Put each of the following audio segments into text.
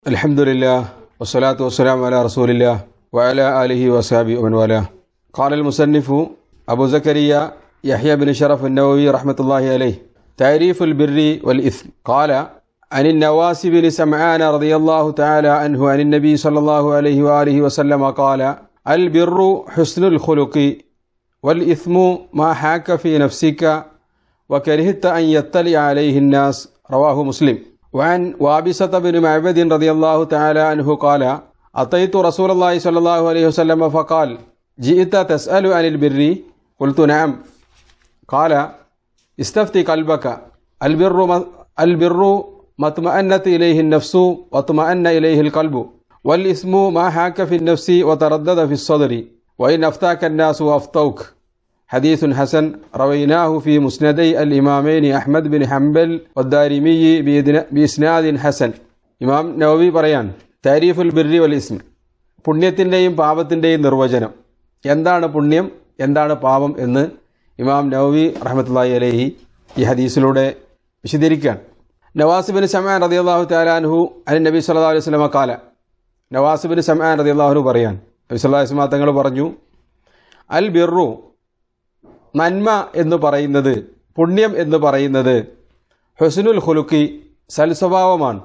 الحمد لله والصلاة والسلام على رسول الله وعلى آله وصحبه ومن والاه قال المصنف أبو زكريا يحيى بن شرف النووي رحمة الله عليه تعريف البر والإثم قال عن النواس بن سمعان رضي الله تعالى عنه عن النبي صلى الله عليه وآله وسلم قال البر حسن الخلق والإثم ما حاك في نفسك وكرهت أن يطلع عليه الناس رواه مسلم وعن وابسة بن معبد رضي الله تعالى عنه قال أتيت رسول الله صلى الله عليه وسلم فقال جئت تسأل عن البر قلت نعم قال استفتي قلبك البر البر ما اطمأنت إليه النفس واطمأن إليه القلب والإثم ما حاك في النفس وتردد في الصدر وإن أفتاك الناس وأفتوك حديث حسن رويناه في مسندي الإمامين أحمد بن حنبل والدارمي بإسناد حسن ഇമാം നവവി പറയാൻ താരീഫുൽ ബിർരി വൽ ഇസ്മ പുണ്യത്തിൻ്റെയും പാപത്തിൻ്റെയും നിർവചനം എന്താണ് പുണ്യം എന്താണ് പാപം എന്ന് ഇമാം നവവി റഹമത്തുല്ലാഹി അലഹി ഈ ഹദീസിലൂടെ വിശദീകരിക്കുകയാണ് നവാസിബിൻ സമാൻ റതി അള്ളാഹു താലാൻഹു അനി നബി സല്ലാ അലൈഹി സ്വലമ കാല നവാസിബിൻ സമാൻ റതി അള്ളാഹു പറയാൻ നബി സല്ലാ വസ്ലമ തങ്ങൾ പറഞ്ഞു അൽ ബിറു നന്മ എന്ന് പറയുന്നത് പുണ്യം എന്ന് പറയുന്നത് ഹുസ്നുൽ ഹുലുക്കി സൽസ്വഭാവമാണ്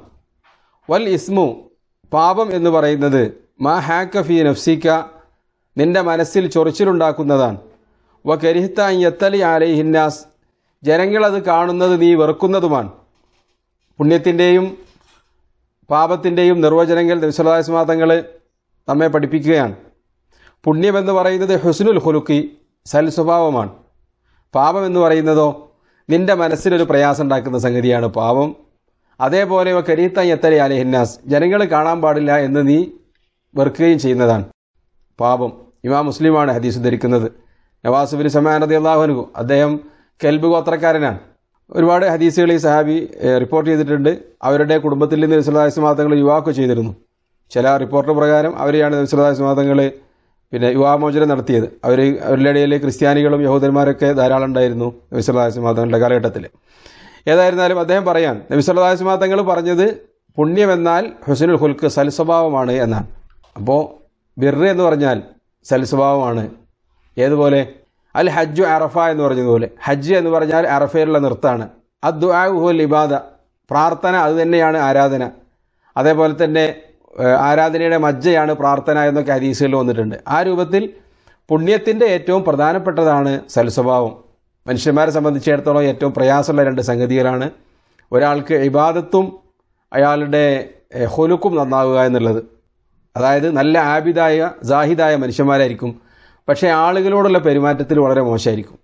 വൽ ഇസ്മു പാപം എന്ന് പറയുന്നത് മാ ഹാക്ക ഫി നഫ്സിക്ക നിന്റെ മനസ്സിൽ ചൊറിച്ചിലുണ്ടാക്കുന്നതാണ് വ കരിഹിത്ത യത്തലി ആലൈഹിന്നാസ് ജനങ്ങളത് കാണുന്നത് നീ വെറുക്കുന്നതുമാണ് പുണ്യത്തിൻ്റെയും പാപത്തിൻ്റെയും നിർവചനങ്ങൾ വിശ്വലാസ്മാതങ്ങൾ നമ്മെ പഠിപ്പിക്കുകയാണ് പുണ്യമെന്ന് പറയുന്നത് ഹുസ്നുൽ ഹുലുക്കി സൽ സ്വഭാവമാണ് പാപം എന്ന് പറയുന്നതോ നിന്റെ മനസ്സിലൊരു പ്രയാസം ഉണ്ടാക്കുന്ന സംഗതിയാണ് പാപം അതേപോലെ കരീത്ത എത്തരി അലഹിന്നാസ് ജനങ്ങൾ കാണാൻ പാടില്ല എന്ന് നീ വെറുക്കുകയും ചെയ്യുന്നതാണ് പാപം ഇമാ മുസ്ലിമാണ് ഹദീസ് ധരിക്കുന്നത് നവാസുബിൻ സമാൻ റതി അള്ളാഹുനു അദ്ദേഹം കെൽബ് ഗോത്രക്കാരനാണ് ഒരുപാട് ഹദീസുകൾ ഈ സഹാബി റിപ്പോർട്ട് ചെയ്തിട്ടുണ്ട് അവരുടെ കുടുംബത്തിൽ നിന്ന് വിശ്വദാസ്മാതങ്ങൾ യുവാക്ക് ചെയ്തിരുന്നു ചില റിപ്പോർട്ട് പ്രകാരം അവരെയാണ് വിശ്വദാസ്മാതങ്ങൾ പിന്നെ യുവാമോചനം നടത്തിയത് അവർ അവരുടെ ഇടയിൽ ക്രിസ്ത്യാനികളും യഹൂദന്മാരൊക്കെ ധാരാളം ഉണ്ടായിരുന്നു നബിസ്വല്ലാസ്മാതങ്ങളുടെ കാലഘട്ടത്തിൽ ഏതായിരുന്നാലും അദ്ദേഹം പറയാൻ നബിസ്വല്ലാസ്മാതങ്ങൾ പറഞ്ഞത് പുണ്യമെന്നാൽ ഹുസനുൽ ഹുൽക്ക് സൽസ്വഭാവമാണ് എന്നാണ് അപ്പോൾ ബിർ എന്ന് പറഞ്ഞാൽ സൽസ്വഭാവമാണ് ഏതുപോലെ അൽ ഹജ്ജു അറഫ എന്ന് പറഞ്ഞതുപോലെ ഹജ്ജ് എന്ന് പറഞ്ഞാൽ അറഫയിലുള്ള നൃത്താണ് അദ്ദുആഹുൽ ഇബാദ പ്രാർത്ഥന അത് തന്നെയാണ് ആരാധന അതേപോലെ തന്നെ ആരാധനയുടെ മജ്ജയാണ് പ്രാർത്ഥന എന്നൊക്കെ ഹദീസുകളിൽ വന്നിട്ടുണ്ട് ആ രൂപത്തിൽ പുണ്യത്തിൻ്റെ ഏറ്റവും പ്രധാനപ്പെട്ടതാണ് സൽസ്വഭാവം മനുഷ്യന്മാരെ സംബന്ധിച്ചിടത്തോളം ഏറ്റവും പ്രയാസമുള്ള രണ്ട് സംഗതികളാണ് ഒരാൾക്ക് ഇബാദത്തും അയാളുടെ ഹൊലുക്കും നന്നാവുക എന്നുള്ളത് അതായത് നല്ല ആബിദായ ജാഹിദായ മനുഷ്യന്മാരായിരിക്കും പക്ഷേ ആളുകളോടുള്ള പെരുമാറ്റത്തിൽ വളരെ മോശമായിരിക്കും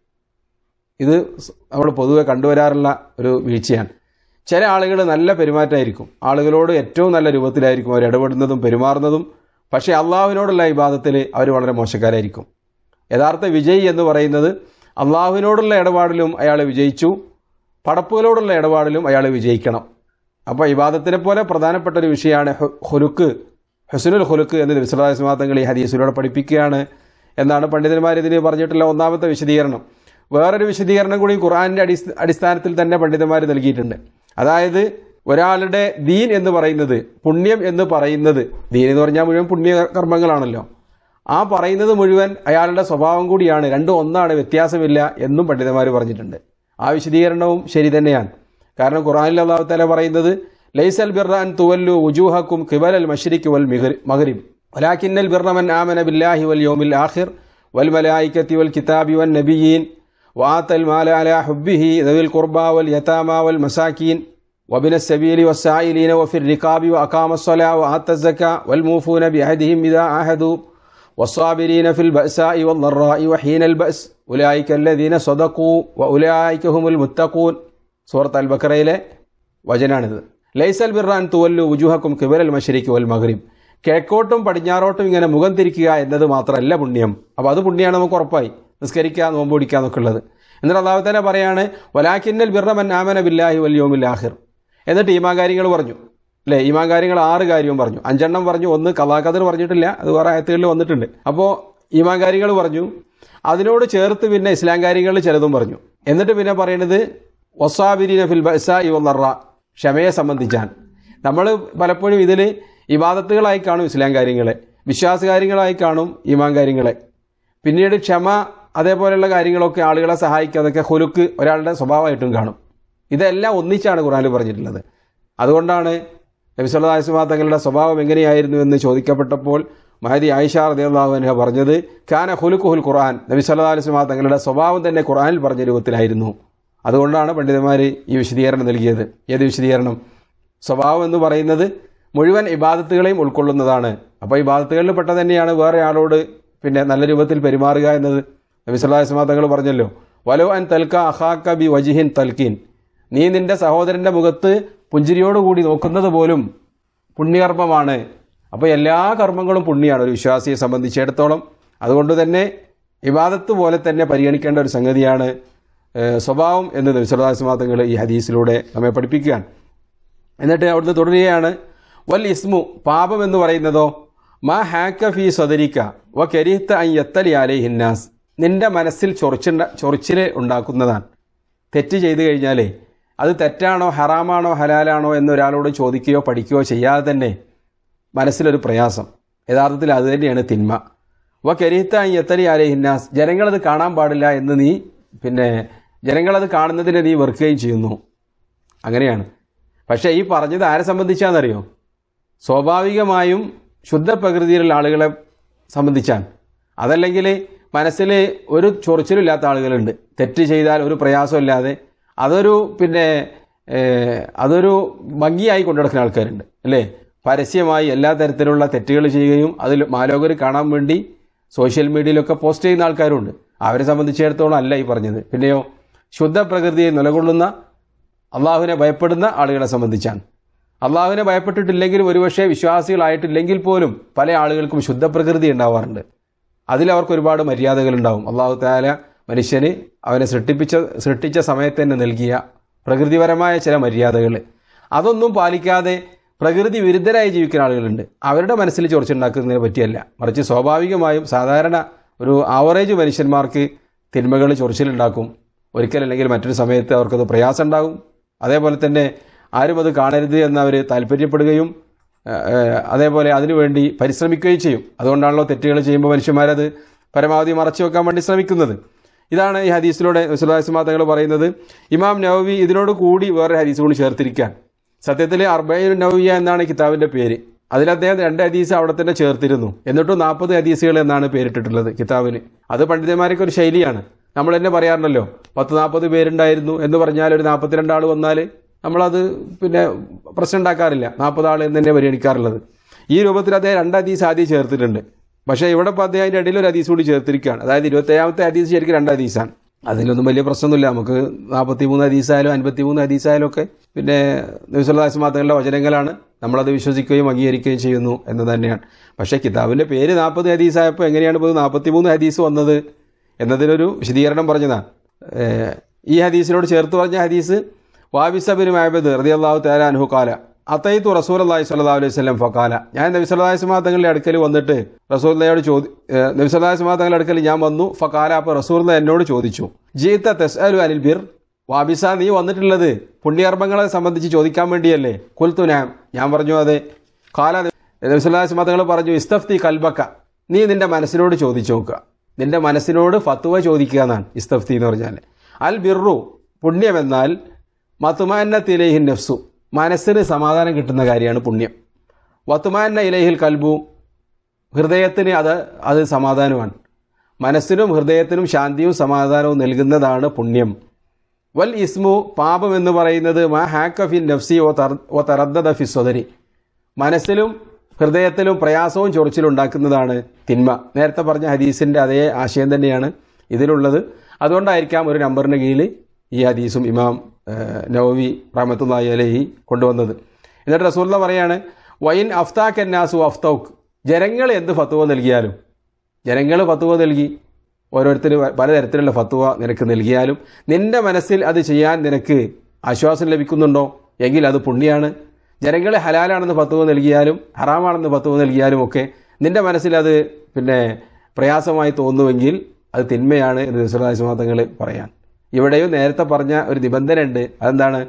ഇത് നമ്മൾ പൊതുവെ കണ്ടുവരാറുള്ള ഒരു വീഴ്ചയാണ് ചില ആളുകൾ നല്ല പെരുമാറ്റമായിരിക്കും ആളുകളോട് ഏറ്റവും നല്ല രൂപത്തിലായിരിക്കും അവർ ഇടപെടുന്നതും പെരുമാറുന്നതും പക്ഷേ അള്ളാഹുവിനോടുള്ള ഇബാദത്തിൽ അവർ വളരെ മോശക്കാരായിരിക്കും യഥാർത്ഥ വിജയി എന്ന് പറയുന്നത് അള്ളാഹുവിനോടുള്ള ഇടപാടിലും അയാൾ വിജയിച്ചു പടപ്പുകളോടുള്ള ഇടപാടിലും അയാൾ വിജയിക്കണം അപ്പോൾ ഇബാദത്തിനെ പോലെ പ്രധാനപ്പെട്ട ഒരു വിഷയമാണ് ഹുലുക്ക് ഹുസനുൽ ഹുലുക്ക് എന്ന് വിശ്വാസമാതങ്ങൾ ഈ ഹദീസിലൂടെ പഠിപ്പിക്കുകയാണ് എന്നാണ് പണ്ഡിതന്മാർ ഇതിന് പറഞ്ഞിട്ടുള്ള ഒന്നാമത്തെ വിശദീകരണം വേറൊരു വിശദീകരണം കൂടി ഖുറാനിൻ്റെ അടി അടിസ്ഥാനത്തിൽ തന്നെ പണ്ഡിതന്മാർ നൽകിയിട്ടുണ്ട് അതായത് ഒരാളുടെ ദീൻ എന്ന് പറയുന്നത് പുണ്യം എന്ന് പറയുന്നത് ദീൻ എന്ന് പറഞ്ഞാൽ മുഴുവൻ പുണ്യകർമ്മങ്ങളാണല്ലോ ആ പറയുന്നത് മുഴുവൻ അയാളുടെ സ്വഭാവം കൂടിയാണ് രണ്ടും ഒന്നാണ് വ്യത്യാസമില്ല എന്നും പണ്ഡിതന്മാർ പറഞ്ഞിട്ടുണ്ട് ആ വിശദീകരണവും ശരി തന്നെയാണ് കാരണം ഖുറാനിൽ അള്ളാഹു തല പറയുന്നത് ലൈസൽ ബിർറാൻ തുവല്ലു ഉജൂഹക്കും കിബൽ അൽ മഷരിഖ് വൽ മഗരിബ് വലാക്കിന്നൽ ബിർറമൻ ആമന ബില്ലാഹി വൽ യോമിൽ ആഖിർ വൽ മലായിക്കത്തി വൽ കിതാബി വൻ നബിയീൻ وآتى المال على حبه ذوي القربى واليتامى والمساكين وابن السبيل والسائلين وفي الركاب وأقام الصلاة وآتى الزكاة والموفون بعهدهم إذا عاهدوا والصابرين في البأساء والضراء وحين البأس أولئك الذين صدقوا وأولئك هم المتقون سورة البقرة വചനാണിത് ലൈസൽ ബിർറാൻ തുവല്ലു ഉജുഹക്കും കിബലൽ മഷരിക്ക് വൽ മഗ്രിബ് കിഴക്കോട്ടും പടിഞ്ഞാറോട്ടും ഇങ്ങനെ മുഖം തിരിക്കുക എന്നത് മാത്രമല്ല പുണ്യം അപ്പോൾ അത് പുണ്യമാണ് നമുക്ക് ഉറപ്പായി നിസ്കരിക്കുക നോമ്പ് പിടിക്കുക എന്നൊക്കെ ഉള്ളത് എന്നിട്ട് അള്ളാഹു തന്നെ പറയാണ് വലാക്കിന്നൽ ബിർറമൻ ആമന ബില്ലാഹി വല്യോമിൽ ആഹിർ എന്നിട്ട് ഈമാ കാര്യങ്ങൾ പറഞ്ഞു അല്ലേ ഈമാ കാര്യങ്ങൾ ആറ് കാര്യവും പറഞ്ഞു അഞ്ചെണ്ണം പറഞ്ഞു ഒന്ന് കലാകദർ പറഞ്ഞിട്ടില്ല അത് വേറെ ആയത്തുകളിൽ വന്നിട്ടുണ്ട് അപ്പോൾ ഈമാ കാര്യങ്ങൾ പറഞ്ഞു അതിനോട് ചേർത്ത് പിന്നെ ഇസ്ലാം കാര്യങ്ങളിൽ ചിലതും പറഞ്ഞു എന്നിട്ട് പിന്നെ പറയുന്നത് വസാബിരിന ഫിൽ ബസാ ഇവറ ക്ഷമയെ സംബന്ധിച്ചാണ് നമ്മൾ പലപ്പോഴും ഇതിൽ ഇബാദത്തുകളായി കാണും ഇസ്ലാം കാര്യങ്ങളെ വിശ്വാസ കാര്യങ്ങളായി കാണും ഈമാൻ കാര്യങ്ങളെ പിന്നീട് ക്ഷമ അതേപോലെയുള്ള കാര്യങ്ങളൊക്കെ ആളുകളെ സഹായിക്കുക അതൊക്കെ ഹുലുക്ക് ഒരാളുടെ സ്വഭാവമായിട്ടും കാണും ഇതെല്ലാം ഒന്നിച്ചാണ് ഖുറാനിൽ പറഞ്ഞിട്ടുള്ളത് അതുകൊണ്ടാണ് നബിസ്വല്ലാസ്മാ തങ്ങളുടെ സ്വഭാവം എങ്ങനെയായിരുന്നു എന്ന് ചോദിക്കപ്പെട്ടപ്പോൾ മഹദി ആയിഷ റദിയാഹുഅൻഹ പറഞ്ഞത് കാന ഹുലുക്കുഹുൽ ഖുർആൻ നബി സല്ലാ അലിസ്മാ തങ്ങളുടെ സ്വഭാവം തന്നെ ഖുർആനിൽ പറഞ്ഞ രൂപത്തിലായിരുന്നു അതുകൊണ്ടാണ് പണ്ഡിതന്മാർ ഈ വിശദീകരണം നൽകിയത് ഏത് വിശദീകരണം സ്വഭാവം എന്ന് പറയുന്നത് മുഴുവൻ ഇബാദത്തുകളെയും ഉൾക്കൊള്ളുന്നതാണ് അപ്പോൾ ഇബാദത്തുകളിൽ പെട്ട തന്നെയാണ് വേറെ ആളോട് പിന്നെ നല്ല രൂപത്തിൽ പെരുമാറുക എന്നത് നബി സല്ലാ അലിസ്മാ തങ്ങൾ പറഞ്ഞല്ലോ വലോ അൻ തൽക്ക അഹാക്ക ബി വജിഹിൻ തൽക്കീൻ നീ നിന്റെ സഹോദരന്റെ മുഖത്ത് പുഞ്ചിരിയോടുകൂടി നോക്കുന്നത് പോലും പുണ്യകർമ്മമാണ് അപ്പോൾ എല്ലാ കർമ്മങ്ങളും പുണ്യമാണ് ഒരു വിശ്വാസിയെ സംബന്ധിച്ചിടത്തോളം അതുകൊണ്ട് തന്നെ ഇബാദത്ത് പോലെ തന്നെ പരിഗണിക്കേണ്ട ഒരു സംഗതിയാണ് ഏഹ്, സ്വഭാവം എന്ന് നബിസ്വലാസ്മാതങ്ങൾ ഈ ഹദീസിലൂടെ നമ്മെ പഠിപ്പിക്കുകയാണ് എന്നിട്ട് അവിടുന്ന് തുടരുകയാണ് വൽ ഇസ്മു പാപം എന്ന് പറയുന്നതോ മാ ഹാക്ക ഫി സദരിക്ക വ കരീത്ത അൻ യത്തലി അലൈ ഹിന്നാസ് നിന്റെ മനസ്സിൽ ചൊറിച്ചുണ്ട ചൊറിച്ചിൽ ഉണ്ടാക്കുന്നതാണ് തെറ്റ് ചെയ്തു കഴിഞ്ഞാലേ അത് തെറ്റാണോ ഹറാമാണോ ഹലാലാണോ എന്നൊരാളോട് ചോദിക്കുകയോ പഠിക്കുകയോ ചെയ്യാതെ തന്നെ മനസ്സിലൊരു പ്രയാസം യഥാർത്ഥത്തിൽ അത് തന്നെയാണ് തിന്മ വ കരീത്ത എത്തലി അലൈ ഹിന്നാസ് ജനങ്ങളത് കാണാൻ പാടില്ല എന്ന് നീ പിന്നെ ജനങ്ങളത് കാണുന്നതിനെ നീ വെറുക്കുകയും ചെയ്യുന്നു അങ്ങനെയാണ് പക്ഷേ ഈ പറഞ്ഞത് ആരെ സംബന്ധിച്ചാണെന്നറിയോ സ്വാഭാവികമായും ശുദ്ധ പ്രകൃതിയിലുള്ള ആളുകളെ സംബന്ധിച്ചാണ് അതല്ലെങ്കിൽ മനസ്സിൽ ഒരു ചൊറിച്ചിലില്ലാത്ത ആളുകളുണ്ട് തെറ്റ് ചെയ്താൽ ഒരു പ്രയാസമില്ലാതെ അതൊരു പിന്നെ ഏഹ്, അതൊരു ഭംഗിയായി കൊണ്ടുനടക്കുന്ന ആൾക്കാരുണ്ട് അല്ലേ പരസ്യമായി എല്ലാ തരത്തിലുള്ള തെറ്റുകൾ ചെയ്യുകയും അതിൽ മാലോകർ കാണാൻ വേണ്ടി സോഷ്യൽ മീഡിയയിലൊക്കെ പോസ്റ്റ് ചെയ്യുന്ന ആൾക്കാരുണ്ട് അവരെ സംബന്ധിച്ചിടത്തോളം അല്ല ഈ പറഞ്ഞത് പിന്നെയോ ശുദ്ധ പ്രകൃതിയെ നിലകൊള്ളുന്ന അള്ളാഹുവിനെ ഭയപ്പെടുന്ന ആളുകളെ സംബന്ധിച്ചാണ് അള്ളാഹുവിനെ ഭയപ്പെട്ടിട്ടില്ലെങ്കിലും ഒരുപക്ഷെ വിശ്വാസികളായിട്ടില്ലെങ്കിൽ പോലും പല ആളുകൾക്കും ശുദ്ധ പ്രകൃതി ഉണ്ടാവാറുണ്ട് അതിൽ അവർക്ക് ഒരുപാട് മര്യാദകൾ ഉണ്ടാവും അള്ളാഹു താല മനുഷ്യന് അവനെ സൃഷ്ടിപ്പിച്ച സൃഷ്ടിച്ച സമയത്ത് തന്നെ നൽകിയ പ്രകൃതിപരമായ ചില മര്യാദകൾ അതൊന്നും പാലിക്കാതെ പ്രകൃതി വിരുദ്ധരായി ജീവിക്കുന്ന ആളുകളുണ്ട് അവരുടെ മനസ്സിൽ ചൊറിച്ചുണ്ടാക്കുന്നതിനെ പറ്റിയല്ല മറിച്ച് സ്വാഭാവികമായും സാധാരണ ഒരു ആവറേജ് മനുഷ്യന്മാർക്ക് തിന്മകൾ ചൊറിച്ചിലുണ്ടാക്കും ഒരിക്കലല്ലെങ്കിൽ മറ്റൊരു സമയത്ത് അവർക്കത് പ്രയാസം ഉണ്ടാകും അതേപോലെ തന്നെ ആരും അത് കാണരുത് എന്ന് അവർ താല്പര്യപ്പെടുകയും ഏഹ്, ഏഹ്, അതേപോലെ അതിനുവേണ്ടി പരിശ്രമിക്കുകയും ചെയ്യും അതുകൊണ്ടാണല്ലോ തെറ്റുകൾ ചെയ്യുമ്പോൾ മനുഷ്യന്മാരത് പരമാവധി മറച്ചു വെക്കാൻ വേണ്ടി ശ്രമിക്കുന്നത് ഇതാണ് ഈ ഹദീസിലൂടെ സുലാസ്മാ തങ്ങൾ പറയുന്നത് ഇമാം നവവി ഇതിനോട് കൂടി വേറെ ഹദീസ് കൂടി ചേർത്തിരിക്കാൻ സത്യത്തിൽ അർബൈൻ നവവിയ എന്നാണ് ഈ കിതാബിന്റെ പേര് അതിൽ അദ്ദേഹം രണ്ട് ഹദീസ് അവിടെ തന്നെ ചേർത്തിരുന്നു എന്നിട്ടും നാൽപ്പത് ഹദീസുകൾ എന്നാണ് പേരിട്ടിട്ടുള്ളത് കിതാബിന് അത് പണ്ഡിതന്മാരൊക്കെ ഒരു ശൈലിയാണ് നമ്മൾ തന്നെ പറയാറുണ്ടല്ലോ പത്ത് നാൽപ്പത് പേരുണ്ടായിരുന്നു എന്ന് പറഞ്ഞാൽ ഒരു നാൽപ്പത്തിരണ്ട് ആൾ വന്നാൽ നമ്മളത് പിന്നെ പ്രശ്നം ഉണ്ടാക്കാറില്ല നാൽപ്പത് ആൾ എന്ന് തന്നെ പരിഗണിക്കാറുള്ളത് ഈ രൂപത്തിൽ അദ്ദേഹം രണ്ട് ഹദീസ് ആദ്യം ചേർത്തിട്ടുണ്ട് പക്ഷേ ഇവിടെ ഇപ്പോൾ അദ്ദേഹം അതിൻ്റെ ഇടയിൽ ഒരു ഹദീസ് കൂടി ചേർത്തിരിക്കുകയാണ് അതായത് ഇരുപത്തേഴാമത്തെ ഹദീസ് ശരിക്കും രണ്ട് ഹദീസാണ് അതിലൊന്നും വലിയ പ്രശ്നമൊന്നുമില്ല നമുക്ക് നാൽപ്പത്തി മൂന്ന് ഹദീസായാലും അൻപത്തി മൂന്ന് ഹദീസായാലും ഒക്കെ പിന്നെ നബിസ്വല്ലാസ്മാത്തങ്ങളുടെ വചനങ്ങളാണ് നമ്മളത് വിശ്വസിക്കുകയും അംഗീകരിക്കുകയും ചെയ്യുന്നു എന്ന് തന്നെയാണ് പക്ഷേ കിതാബിൻ്റെ പേര് നാൽപ്പത് ഹദീസായപ്പോൾ എങ്ങനെയാണ് ഇപ്പോൾ നാൽപ്പത്തി മൂന്ന് ഹദീസ് വന്നത് എന്നതിനൊരു വിശദീകരണം പറഞ്ഞതാണ് ഏഹ് ഈ ഹദീസിനോട് ചേർത്ത് പറഞ്ഞ ഹദീസ് വാബിസബിൻ മാബദ് റതി അള്ളാഹു താല അനുഹു കാല അത്തൈത്തു റസൂൽ അള്ളാഹി സ്വല്ലാ അലൈഹി സ്വലം ഫക്കാല ഞാൻ നബി സല്ലാഹി സ്വലാ തങ്ങളുടെ അടുക്കൽ വന്നിട്ട് റസൂല്ലയോട് ചോദി ഏഹ് നബി സല്ലാഹി സ്വലാ തങ്ങളുടെ അടുക്കൽ ഞാൻ വന്നു ഫക്കാല അപ്പോൾ റസൂൽ എന്നോട് ചോദിച്ചു ജീത്ത തെസ്അലു അനിൽ ബിർ വാബിസ നീ വന്നിട്ടുള്ളത് പുണ്യകർമ്മങ്ങളെ സംബന്ധിച്ച് ചോദിക്കാൻ വേണ്ടിയല്ലേ കുൽത്തു ഞാൻ ഞാൻ പറഞ്ഞു അതെ കാല നബി സല്ലാഹി സ്വലാ തങ്ങൾ പറഞ്ഞു ഇസ്തഫ്തി കൽബക്ക നീ നിന്റെ മനസ്സിനോട് ചോദിച്ചു നോക്കുക നിന്റെ മനസ്സിനോട് ഫത്തുവ ചോദിക്കുക എന്നാണ് ഇസ്തഫ്തി എന്ന് പറഞ്ഞാൽ അൽ ബിറു പുണ്യമെന്നാൽ മത്തുമാന്ന തിലേഹിൻ നഫ്സു മനസ്സിന് സമാധാനം കിട്ടുന്ന കാര്യമാണ് പുണ്യം വത്തുമാന്ന ഇലഹിൽ കൽബു ഹൃദയത്തിന് അത് അത് സമാധാനമാണ് മനസ്സിനും ഹൃദയത്തിനും ശാന്തിയും സമാധാനവും നൽകുന്നതാണ് പുണ്യം വൽ ഇസ്മു പാപം എന്ന് പറയുന്നത് മാ ഹാക്ക ഫിൻ നഫ്സി ഓ തർ ഓ തറദ്ദ ഫി സ്വദരി മനസ്സിലും ഹൃദയത്തിലും പ്രയാസവും ചൊറിച്ചിലും ഉണ്ടാക്കുന്നതാണ് തിന്മ നേരത്തെ പറഞ്ഞ ഹദീസിൻ്റെ അതേ ആശയം തന്നെയാണ് ഇതിലുള്ളത് അതുകൊണ്ടായിരിക്കാം ഒരു നമ്പറിന് കീഴിൽ ഈ ഹദീസും ഇമാം ഏഹ്, നവവി റഹമത്തുല്ലാഹി അലഹി കൊണ്ടുവന്നത് എന്നിട്ട് റസൂല്ല പറയാണ് വൈൻ അഫ്താഖ് എന്നാസു അഫ്തൗക്ക് ജനങ്ങൾ എന്ത് ഫത്തുവ നൽകിയാലും ജനങ്ങൾ ഫത്തുവ നൽകി ഓരോരുത്തർ പലതരത്തിലുള്ള ഫത്തുവ നിനക്ക് നൽകിയാലും നിന്റെ മനസ്സിൽ അത് ചെയ്യാൻ നിനക്ക് ആശ്വാസം ലഭിക്കുന്നുണ്ടോ എങ്കിൽ അത് പുണ്യാണ് ജനങ്ങളെ ഹലാലാണെന്ന് ഫത്തുവ നൽകിയാലും ഹറാമാണെന്ന് ഫത്തുവ നൽകിയാലും ഒക്കെ നിന്റെ മനസ്സിൽ അത് പിന്നെ പ്രയാസമായി തോന്നുമെങ്കിൽ അത് തിന്മയാണ് എന്ന് നിസ്ലാസ്മാതങ്ങൾ പറയാൻ ഇവിടെയും നേരത്തെ പറഞ്ഞ ഒരു നിബന്ധന ഉണ്ട് അതെന്താണ്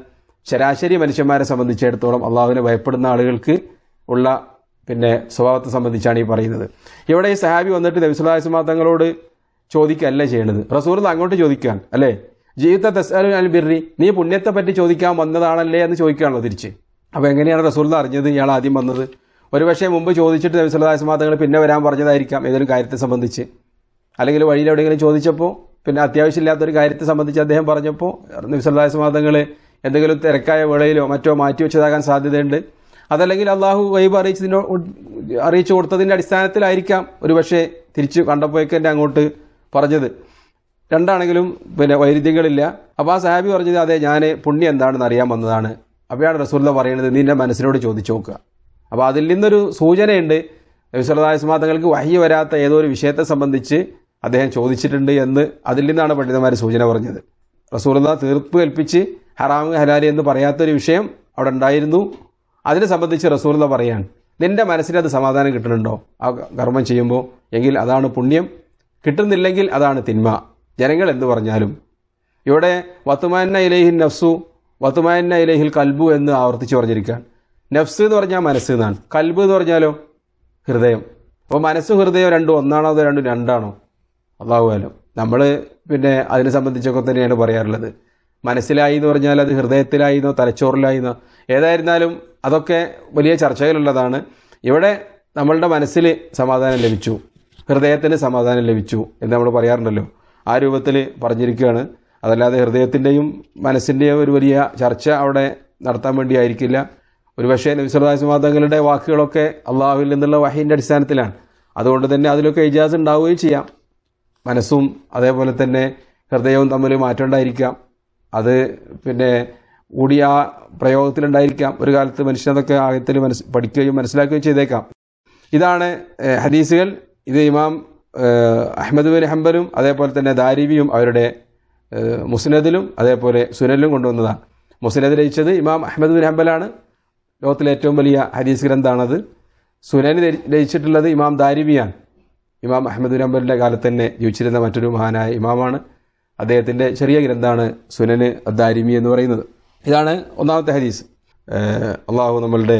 ശരാശരി മനുഷ്യന്മാരെ സംബന്ധിച്ചിടത്തോളം അള്ളാഹുവിനെ ഭയപ്പെടുന്ന ആളുകൾക്ക് ഉള്ള പിന്നെ സ്വഭാവത്തെ സംബന്ധിച്ചാണ് ഈ പറയുന്നത് ഇവിടെ ഈ സഹാബി വന്നിട്ട് നബിസുല്ലാസ്മാ തങ്ങളോട് ചോദിക്കല്ല ചെയ്യണത് റസൂർ അങ്ങോട്ട് ചോദിക്കാൻ അല്ലേ ജീവിത തസ്അലു അൽ ബിർരി നീ പുണ്യത്തെ പറ്റി ചോദിക്കാൻ വന്നതാണല്ലേ എന്ന് ചോദിക്കുകയാണല്ലോ തിരിച്ച് അപ്പോൾ എങ്ങനെയാണ് റസൂൽ അറിഞ്ഞത് ഇയാൾ ആദ്യം വന്നത് ഒരുപക്ഷെ മുമ്പ് ചോദിച്ചിട്ട് നബിസുല്ലാസ്മാ തങ്ങൾ പിന്നെ വരാൻ പറഞ്ഞതായിരിക്കാം ഏതൊരു കാര്യത്തെ സംബന്ധിച്ച് അല്ലെങ്കിൽ വഴിയിൽ എവിടെയെങ്കിലും ചോദിച്ചപ്പോൾ പിന്നെ അത്യാവശ്യമില്ലാത്തൊരു കാര്യത്തെ സംബന്ധിച്ച് അദ്ദേഹം പറഞ്ഞപ്പോൾ നബിസുല്ലാസ്മാ തങ്ങൾ എന്തെങ്കിലും തിരക്കായ വേളയിലോ മറ്റോ മാറ്റി വെച്ചതാകാൻ സാധ്യതയുണ്ട് അതല്ലെങ്കിൽ അള്ളാഹു വൈബ് അറിയിച്ചതിനോ അറിയിച്ചു കൊടുത്തതിൻ്റെ അടിസ്ഥാനത്തിലായിരിക്കാം ഒരുപക്ഷെ തിരിച്ചു കണ്ടപ്പോഴേക്ക് എൻ്റെ അങ്ങോട്ട് പറഞ്ഞത് രണ്ടാണെങ്കിലും പിന്നെ വൈരുദ്ധ്യങ്ങളില്ല അപ്പോൾ ആ സാഹാബി പറഞ്ഞത് അതെ ഞാൻ പുണ്യം എന്താണെന്ന് അറിയാൻ വന്നതാണ് അപ്പോഴാണ് റസൂല്ല പറയുന്നത് നിന്റെ മനസ്സിനോട് ചോദിച്ചു നോക്കുക അപ്പോൾ അതിൽ നിന്നൊരു സൂചനയുണ്ട് നബിസ്വല്ലാസ്മാ തങ്ങൾക്ക് വഹി വരാത്ത ഏതോ ഒരു വിഷയത്തെ സംബന്ധിച്ച് അദ്ദേഹം ചോദിച്ചിട്ടുണ്ട് എന്ന് അതിൽ നിന്നാണ് പണ്ഡിതന്മാർ സൂചന പറഞ്ഞത് റസൂർദ തീർപ്പ് കൽപ്പിച്ച് ഹറാമ് ഹലാലി എന്ന് പറയാത്തൊരു വിഷയം അവിടെ ഉണ്ടായിരുന്നു അതിനെ സംബന്ധിച്ച് റസൂർദ പറയാൻ നിന്റെ മനസ്സിന് അത് സമാധാനം കിട്ടുന്നുണ്ടോ ആ കർമ്മം ചെയ്യുമ്പോൾ എങ്കിൽ അതാണ് പുണ്യം കിട്ടുന്നില്ലെങ്കിൽ അതാണ് തിന്മ ജനങ്ങൾ എന്ത് പറഞ്ഞാലും ഇവിടെ വത്തുമാന ഇലഹിൽ നഫ്സു വത്തുമാന ഇലഹിൽ കൽബു എന്ന് ആവർത്തിച്ച് പറഞ്ഞിരിക്കാൻ നഫ്സ് എന്ന് പറഞ്ഞാൽ മനസ്സ് എന്നാണ് കൽബ് എന്ന് പറഞ്ഞാലോ ഹൃദയം അപ്പോൾ മനസ്സും ഹൃദയം രണ്ടും ഒന്നാണോ അതോ രണ്ടും രണ്ടാണോ അള്ളാഹുവാലോ നമ്മൾ പിന്നെ അതിനെ സംബന്ധിച്ചൊക്കെ തന്നെയാണ് പറയാറുള്ളത് മനസ്സിലായി എന്ന് പറഞ്ഞാൽ അത് ഹൃദയത്തിലായിന്നോ തലച്ചോറിലായിന്നോ ഏതായിരുന്നാലും അതൊക്കെ വലിയ ചർച്ചകളുള്ളതാണ് ഇവിടെ നമ്മളുടെ മനസ്സിൽ സമാധാനം ലഭിച്ചു ഹൃദയത്തിന് സമാധാനം ലഭിച്ചു എന്ന് നമ്മൾ പറയാറുണ്ടല്ലോ ആ രൂപത്തിൽ പറഞ്ഞിരിക്കുകയാണ് അതല്ലാതെ ഹൃദയത്തിൻ്റെയും മനസ്സിൻ്റെയും ഒരു വലിയ ചർച്ച അവിടെ നടത്താൻ വേണ്ടി ആയിരിക്കില്ല ഒരുപക്ഷെ നബിസ്വലാസ്മാതങ്ങളുടെ വാക്കുകളൊക്കെ അള്ളാഹുവിൽ നിന്നുള്ള വഹീൻ്റെ അടിസ്ഥാനത്തിലാണ് അതുകൊണ്ട് തന്നെ അതിലൊക്കെ ഇജാസ് ഉണ്ടാവുകയും ചെയ്യാം മനസ്സും അതേപോലെ തന്നെ ഹൃദയവും തമ്മിൽ മാറ്റം ഉണ്ടായിരിക്കാം അത് പിന്നെ കൂടി ആ പ്രയോഗത്തിലുണ്ടായിരിക്കാം ഒരു കാലത്ത് മനുഷ്യനതൊക്കെ ആയത്തിൽ മനസ് പഠിക്കുകയും മനസ്സിലാക്കുകയും ചെയ്തേക്കാം ഇതാണ് ഏഹ്, ഹദീസുകൾ ഇത് ഇമാം ഏഹ്, അഹ്മദ് ബിൻ ഹംബലും അതേപോലെ തന്നെ ദാരിബിയും അവരുടെ ഏഹ്, മുസ്നദിലും അതേപോലെ സുനലിലും കൊണ്ടുവന്നതാണ് മുസ്നദ് രചിച്ചത് ഇമാം അഹ്മദ് ബിൻ ഹംബലാണ് ലോകത്തിലെ ഏറ്റവും വലിയ ഹദീസ് ഗ്രന്ഥമാണത് സുനന് രചി- രചിച്ചിട്ടുള്ളത് ഇമാം ദാരിബിയാണ് ഇമാം അഹമ്മദ് ബിൻ ഹംബലിൻ്റെ കാലത്ത് തന്നെ ജീവിച്ചിരുന്ന മറ്റൊരു മഹാനായ ഇമാമാണ് അദ്ദേഹത്തിൻ്റെ ചെറിയ ഗ്രന്ഥമാണ് സുനന് ദാരിമി എന്ന് പറയുന്നത് ഇതാണ് ഒന്നാമത്തെ ഹദീസ് ഏഹ് അള്ളാഹു നമ്മളുടെ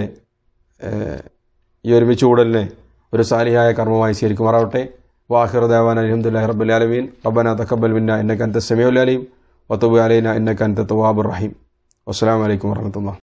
ഏഹ് ഈ ഒരുമിച്ച് കൂടലിനെ ഒരു സാലിഹായ കർമ്മമായി സ്വീകരിക്കുമാറാവട്ടെ വാഹിർ ദേവാൻ അലഹമുല്ലാ റബ്ബുലാലമീൻ റബ്ബന തക്കബൽ മിന്ന എന്നക്കൻ സമീഉൽ അലീം വത്തുബ് അലൈന എന്നക്കൻ തവാബുർ റഹീം അസ്സാം വലൈക്കും വർഹമത്തുള്ള